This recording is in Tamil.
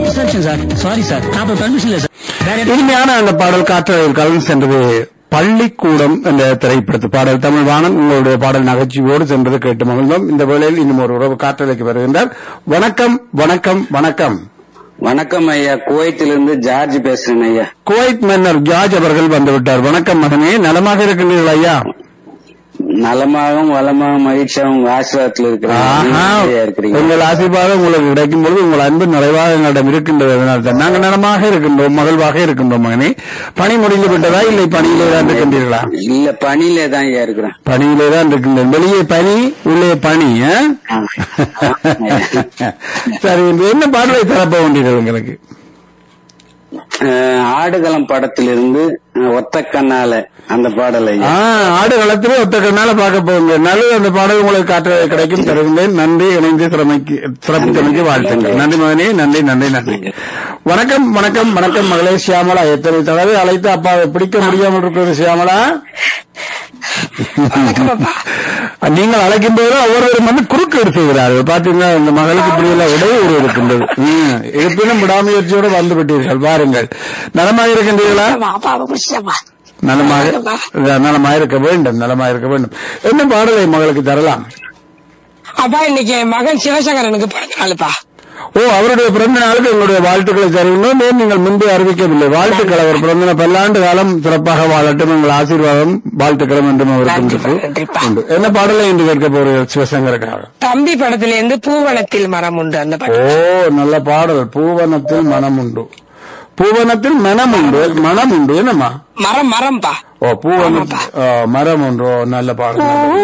Destruction sir sorry sir proper permission இல்லை சார் வேற எந்த- இனிமையான அந்த பாடல் காற்றலையில் கலந்து சென்றது பள்ளிக்கூடம் என்ற திரைப்படத்து பாடல் தமிழ் வாணன் உங்களுடைய பாடல் நகைச்சுவையோடு சென்றது கேட்டு மகிழ்ந்தோம் இந்த வேளையில் இன்னும் ஒரு உறவு காற்றலைக்கு வருகின்றார் வணக்கம் வணக்கம் வணக்கம் வணக்கம் ஐயா குவைத்திலிருந்து ஜார்ஜ் பேசுறேன் ஐயா குவைத் மன்னர் ஜார்ஜ் அவர்கள் வந்துவிட்டார் வணக்கம் மகனே நலமாக இருக்கின்றீர்கள் ஐயா நலமாகவும் வளமாகவும் மகிழ்ச்சியாகவும் உங்க ஆசீர்வாதத்தில் இருக்கிறேன் ஆஹா ஐயா இருக்கிறீங்க உங்கள் ஆசீர்வாதம் உங்களுக்கு கிடைக்கும் பொழுது உங்கள் அன்பு நிறைவாக எங்களிடம் இருக்கின்றது அதனால் தான் நாங்கள் நலமாக இருக்கின்றோம் மகிழ்வாக இருக்கின்றோம் மகனே பணி முடிந்து விட்டதா இல்லை பணியிலே தான் இருக்கின்றீர்களா இல்ல பணியிலே தான் ஐயா இருக்கிறேன் பணியிலே தான் இருக்கின்றேன் வெளியே பனி உள்ளே பனி ஆ? சரி இன்று என்ன பாடலை தரப்ப வேண்டியது உங்களுக்கு அஹ், ஆடுகளம் படத்திலிருந்து அஹ், ஒத்த கண்ணால அந்த பாடல் ஐயா ஆ, ஆடு களத்திலே ஒத்த கண்ணால பார்க்க போங்க நல்லது அந்த பாடல் உங்களுக்கு காற்ற கிடைக்கும் தருகின்றேன் நன்றி இணைந்து சிறமைக்கு சிறப்பித்தமைக்கு வாழ்த்துங்கள் நன்றி மகனே நன்றி நன்றி நன்றி வணக்கம் வணக்கம் வணக்கம் மகளே சியாமலா எத்தனை தடவை அழைத்து அப்பாவை பிடிக்க முடியாமல் இருக்கிறது சியாமலா நீங்கள் அழைக்கும் போது ஒவ்வொருவரும் வந்து குறுக்கீடு செய்கிறார்கள் பாத்தீங்கன்னா இந்த மகளுக்கு இப்படி எல்லாம் இடையூறு இருக்கின்றது ம், இருப்பினும் விடாமுயற்சியோடு வந்து விட்டீர்கள் பாருங்கள் நலமாக இருக்கின்றீர்களா நலமாக நலமாக இருக்க வேண்டும் நலமாக இருக்க வேண்டும் என்ன பாடலை மகளுக்கு தரலாம் அப்பா இன்னைக்கு என் மகன் சிவசங்கரனுக்கு பிறந்த நாளுப்பா ஓ அவருடைய பிறந்த நாளுக்கு எங்களுடைய வாழ்த்துக்களை தருகின்றோம் ஏன் நீங்கள் முன்பு அறிவிக்கவில்லை வாழ்த்துக்கள் அவர் பிறந்த நாள் பல்லாண்டு காலம் சிறப்பாக வாழட்டும் எங்கள் ஆசீர்வாதம் வாழ்த்துக்களும் என்றும் அவருக்கு நன்றிப்பா, உண்டு. நன்றிப்பா. உண்டு. என்ன பாடலை என்று கேட்க போகிறீர்கள் சிவசங்கருக்காக தம்பி படத்துல இருந்து பூவனத்தில் மரம் உண்டு அந்த ஓ படம் நல்ல பாடல் பூவனத்தில் மனம் உண்டு பூவனத்தில் மனம் உண்டு மனம் உண்டு என்னம்மா மரம் மரம்பா ஓ பூவனத்தில் மரம் உண்டு ஓ, நல்ல பாடல் நல்ல பாடல்.